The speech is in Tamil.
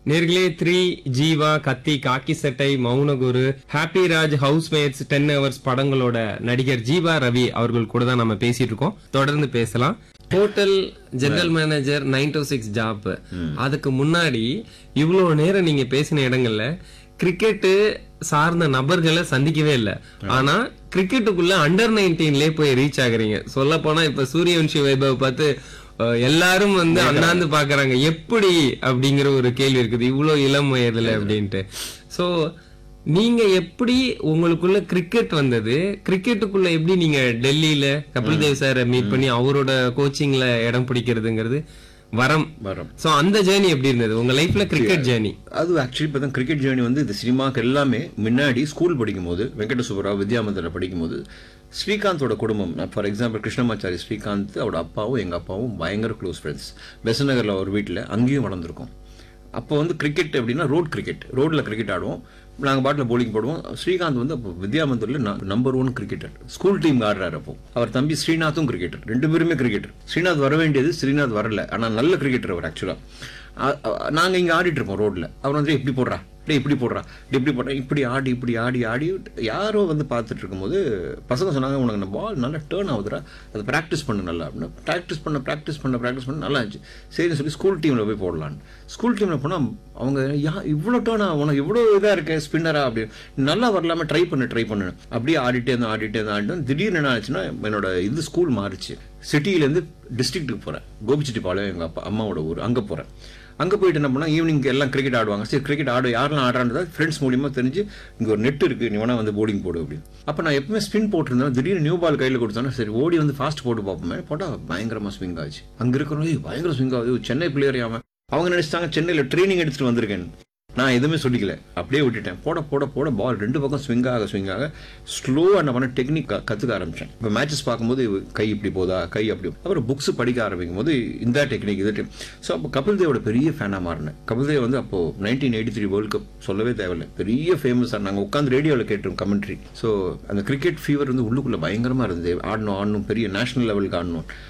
நேர்களே three Jeeva Kaththi Kaakki Sattai Mounaguru happy Raj house mates ten hours படங்களோட நடிகர் ஜீவா ரவி அவர்கள் கூட தான் நம்ம பேசிட்டு இருக்கோம் தொடர்ந்து பேசலாம் hotel general manager nine to six job அதுக்கு முன்னாடி இவ்வளவு நேரம் நீங்க பேசின இடங்கள்ல கிரிக்கெட் சார்ந்த நபர்களை சந்திக்கவே இல்ல ஆனா கிரிக்கெட்டுக்குள்ள அண்டர் நைன்டீன்லயே போய் ரீச் ஆகுறீங்க சொல்ல போனா இப்ப சூரியவன்ஷி வைபவ் பார்த்து அஹ், எல்லாரும் வந்து அண்ணாந்து பாக்குறாங்க எப்படி அப்படிங்கிற ஒரு கேள்வி இருக்குது இவ்வளவு இளம் வயதுல அப்படின்ட்டு சோ நீங்க எப்படி உங்களுக்குள்ள கிரிக்கெட் வந்தது கிரிக்கெட்டுக்குள்ள எப்படி நீங்க டெல்லியில கபில் தேவ் சாரை மீட் பண்ணி அவரோட கோச்சிங்ல இடம் பிடிக்கிறதுங்கிறது வரம் வரம் சோ அந்த ஜேர்னி எப்படி இருந்தது உங்க லைஃப்ல கிரிக்கெட் ஜேர்னி அது ஆக்சுவலி இப்போ தான் கிரிக்கெட் ஜேர்னி வந்து இந்த சினிமாக்கு எல்லாமே முன்னாடி ஸ்கூல் படிக்கும்போது வெங்கட சுப்பராவ் வித்யாமந்திரில் படிக்கும்போது ஸ்ரீகாந்தோட குடும்பம் ஃபார் எக்ஸாம்பிள் கிருஷ்ணமாச்சாரி ஸ்ரீகாந்த் அவரோட அப்பாவும் எங்கள் அப்பாவும் பயங்கர க்ளோஸ் ஃப்ரெண்ட்ஸ் பெசநகரில் ஒரு வீட்டில் அங்கேயும் வளர்ந்துருக்கோம் அப்போ வந்து கிரிக்கெட் எப்படின்னா ரோட் கிரிக்கெட் ரோட்டில் கிரிக்கெட் ஆடுவோம் நாங்கள் பாட்டில் bowling போடுவோம் ஸ்ரீகாந்த் வந்து அப்போ வித்யாமந்தரில் number one cricketer school team ஆடுறாரு அப்போ அவர் தம்பி ஸ்ரீநாத்தும் கிரிக்கெட்டர் ரெண்டு பேருமே கிரிக்கெட்டர் ஸ்ரீநாத் வர வேண்டியது ஸ்ரீநாத் வரல ஆனால் நல்ல கிரிக்கெட்டர் அவர் ஆக்சுவலாக நாங்கள் இங்கே ஆடிட்டு இருப்போம் ரோட்டில் அவர் வந்து இப்படி போடுறா டேய் இப்படி போடுறா டேய் இப்படி போடுறா இப்படி ஆடி இப்படி ஆடி ஆடி யாரோ வந்து பார்த்துட்டு இருக்கும்போது பசங்க சொன்னாங்க உனக்கு இந்த பால் நல்லா டேர்ன் ஆகுதுடா அதை ப்ராக்டிஸ் பண்ணு நல்லா அப்படின்னு ப்ராக்டிஸ் பண்ண ப்ராக்டிஸ் பண்ண ப்ராக்டிஸ் பண்ண நல்லா இருந்துச்சு சரின்னு சொல்லி ஸ்கூல் டீமில் போய் போடலான்னு ஸ்கூல் டீமில் போனால் அவங்க யா இவ்வளோ டேர்னா உனக்கு இவ்வளோ இதாக இருக்க ஸ்பின்னரா அப்படி நல்லா வரலாம ட்ரை பண்ணு ட்ரை பண்ணு அப்படியே ஆடிட்டே இருந்தேன் ஆடிட்டே இருந்தேன் ஆடிட்டு இருந்தேன். திடீர்னு என்ன ஆச்சுன்னா என்னோட இது ஸ்கூல் மாறிச்சு சிட்டியிலேருந்து டிஸ்ட்ரிக்ட்டுக்கு போகிறேன் கோபிச்செட்டிப்பாளையம் எங்கள் அப்பா அம்மாவோட ஊர் அங்கே போகிறேன் அங்கே போயிட்டு என்ன பண்ணால் ஈவினிங் எல்லாம் கிரிக்கெட் ஆடுவாங்க சரி கிரிக்கெட் ஆடு யாரெல்லாம் ஆடுறான்றதா ஃப்ரெண்ட்ஸ் மூலியமாக தெரிஞ்சு இங்கே ஒரு நெட் இருக்குது நீ வேணா வந்து போர்டிங் போடு அப்படின்னு அப்போ நான் எப்பவுமே ஸ்பின் போட்டிருந்தேன் திடீர்னு நியூ பால் கையில் கொடுத்தோன்னா சரி ஓடி வந்து ஃபாஸ்ட் போட்டு பார்ப்போமே போட்டால் பயங்கரமாக ஸ்விங் ஆச்சு அங்கே இருக்கிறவங்க "ஏய், பயங்கர ஸ்விங் ஆகுது "ஐயோ, சென்னை பிளேயர் ஆமாம் அவங்க நினைச்சிட்டாங்க சென்னையில் ட்ரைனிங் எடுத்துட்டு வந்திருக்கேன் நான் எதுவுமே சொல்லிக்கல அப்படியே விட்டுட்டேன் போட போட போட பால் ரெண்டு பக்கம் ஸ்விங் ஆக ஸ்விங் ஆக ஸ்லோவாக என்ன பண்ண டெக்னிக் கற்றுக்க ஆரம்பித்தேன் இப்போ மேட்சஸ் பார்க்கும்போது கை இப்படி போதா கை அப்படி அப்புறம் புக்ஸ் படிக்க ஆரம்பிக்கும் போது இந்த டெக்னிக் இது ஸோ அப்போ கபில் தேவோட பெரிய ஃபேனாக மாறினேன் கபில் தேவ் வந்து அப்போ nineteen eighty three world cup சொல்லவே தேவையில்லை பெரிய ஃபேமஸாக நாங்கள் உட்காந்து ரேடியோவில் கேட்டோம் கமெண்ட்ரி ஸோ அந்த கிரிக்கெட் ஃபீவர் வந்து உள்ளுக்குள்ளே பயங்கரமாக இருந்தது ஆடணும் ஆடணும் பெரிய நேஷனல் லெவலுக்கு ஆடணும்